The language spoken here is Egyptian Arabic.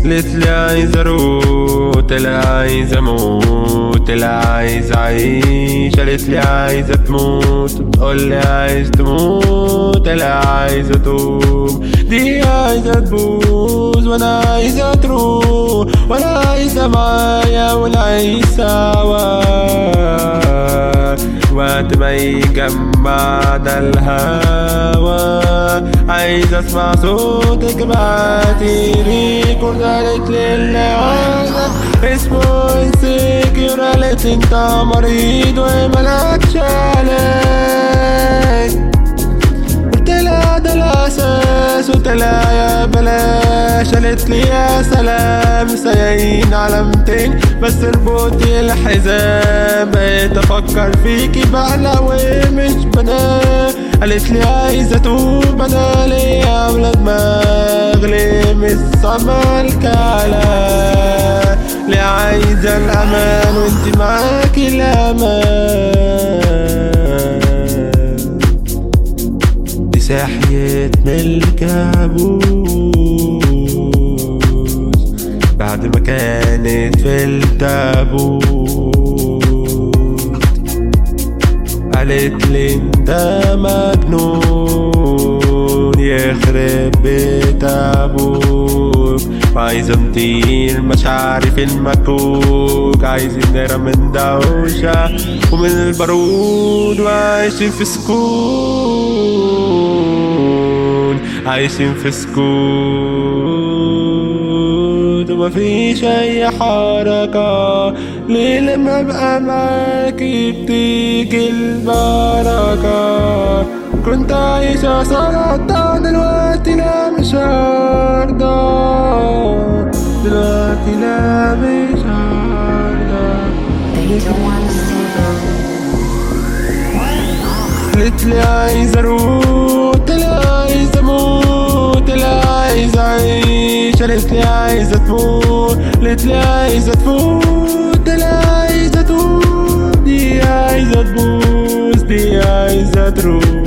قلت لي عايز اروح قلت عايز اموت قلت عايز اعيش قالت لي عايزة تموت بتقول لي عايز تموت قلت عايزة اتوب دي عايزة تبوظ وانا عايزة تروح وانا عايزة معايا ونعيش سوا وقت ما يجمعنا الهوى عايز اسمع صوتك بعتيلي كنت قالت لي اللي عايزة اسمه انسكيور قالت انت مريض وملكش علاج قلت لها ده الاساس قلت لها يا بلاش قالت لي يا سلام سايقين علامتين بس اربطي الحزام بقيت افكر فيكي بقلق ومش بنام قالت لي عايزة اتوب انا ليا عاملة دماغ ليه مش سامعة الكلام ليه عايزة الامان وانت معاكي الامان دي صحيت من الكابوس بعد ما كانت في التابوت قالت لي انت مجنون يخرب بيت ابوك وعايز نطير مشاعري في المكوك عايزين نهرب من دوشة ومن البارود وعايشين في سكون عايشين في سكون ومفيش اي حركة ليه لما ابقى معاكي بتيجي البركة كنت عايشة سلطة دلوقتي لا مش هرضى دلوقتي لا مش هرضى They don't wanna see قلت لي عايز اروح قلت لي عايز اموت قلت لي عايز اعيش قالت لي عايزة تموت قلت لي عايزة تفوت قلت لي عايزة تموت دي عايزة تبوظ دي عايزة تروح